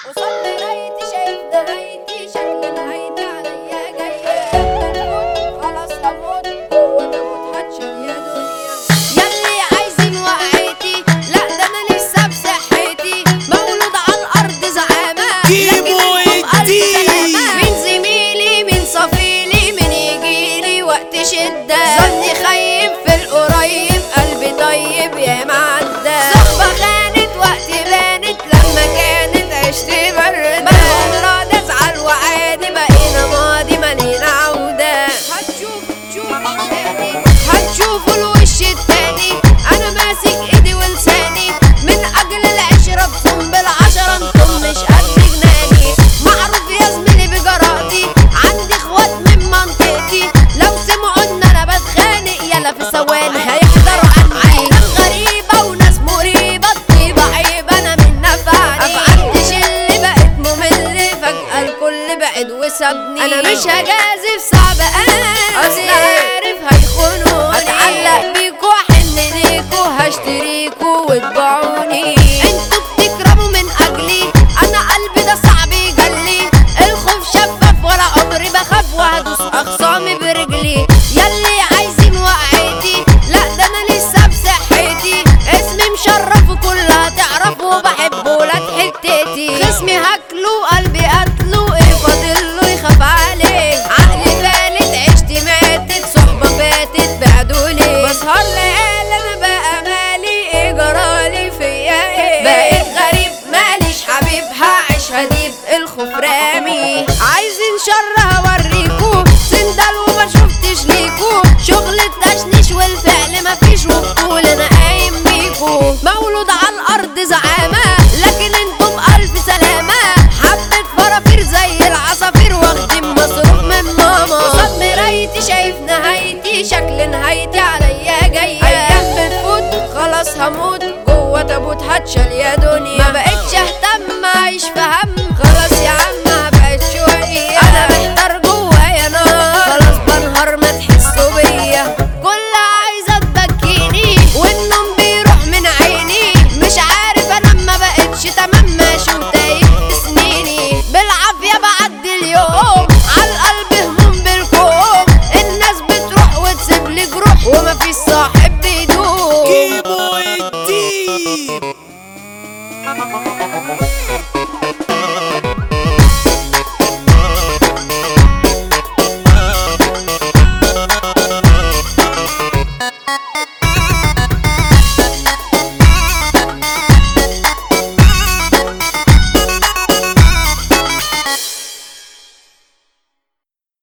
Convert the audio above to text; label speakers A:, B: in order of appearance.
A: قصاد مرايتي شايف نهايتي شكل نهايتي عليا جاية بتموت خلاص هموت جوه تموت هتشال يا دنيا ياللي عايزين وقعتي لا ده انا لسه بصحتي مولود على الارض زعامة
B: جيبوا
A: لكن انتم ألف
B: الدين.
A: سلامة مين زميلي مين صفيلي مين يجيلي وقت شدة ظني خيب في القريب قلبي طيب يا معدة صحبة خانت وقت بانت لما كانت عشت بردة بقى راضي ازعل وعادي بقينا ماضي مالينا عودة هتشوف تشوف التاني هتشوفوا الوش التاني انا ماسك ايدي ولساني من اجل العشرة بصم بالعشرة انتم مش قد جناني معروف يا زميلي بجراتي عندي اخوات من منطقتي لو سمعوا ان انا بتخانق يلا في ثواني هيحضروا عني ناس غريبة وناس مريبة الطيبة عيب انا من نفعني افعلتش اللي بقت ممل فجأة الكل بعد وسابني انا مش هجازف صعب اصل عارف هيخونوني هتعلق بيكوا احن ليكوا هشتريكوا وتباعوني انتوا بتكرموا من اجلي انا قلبي ده صعب يجلي الخوف شفاف ولا عمري بخاف وهدوس اخصامي برجلي ياللي عايزين وقعتي لا ده انا لسه بصحتي اسمي مشرف وكلها تعرفوا بحبه ولاد حتتي خصمي هاكله قلبي قتله ايه فاضله يخاف عليه عقلي فالت عشت ماتت صحبة فاتت بعدولي بسهر ليالي انا بقى مالي ايه جرالي فيا ايه بقيت غريب ماليش حبيب هعيش هديب الخوف رامي عايزين شر هوريكو سندال وما شفتش ليكو شغل التشنيش والفعل مفيش وبطول انا قايم بيكو مولود على الارض زعامة لكن انتم الف سلامة حبة فرافير زي العصافير واخدين مصروف من ماما قصاد مرايتي شايف نهايتي شكل نهايتي عليا جاية ايام بتفوت خلاص هموت جوه تابوت هتشال يا دنيا ما بقتش اهتم اعيش في هم خلاص يا عم ما بقتش شوية انا محتار جوايا نار خلاص بنهار ما تحسوا بيا كلها عايزة تبكيني والنوم بيروح من عيني مش عارف انا ما بقتش تمام ماشي وتايه في سنيني بالعافية بعدي اليوم على القلب هموم بالكوم الناس بتروح وتسيب لي جروح ومفيش صاحب بيدوم
B: جيبوا الدين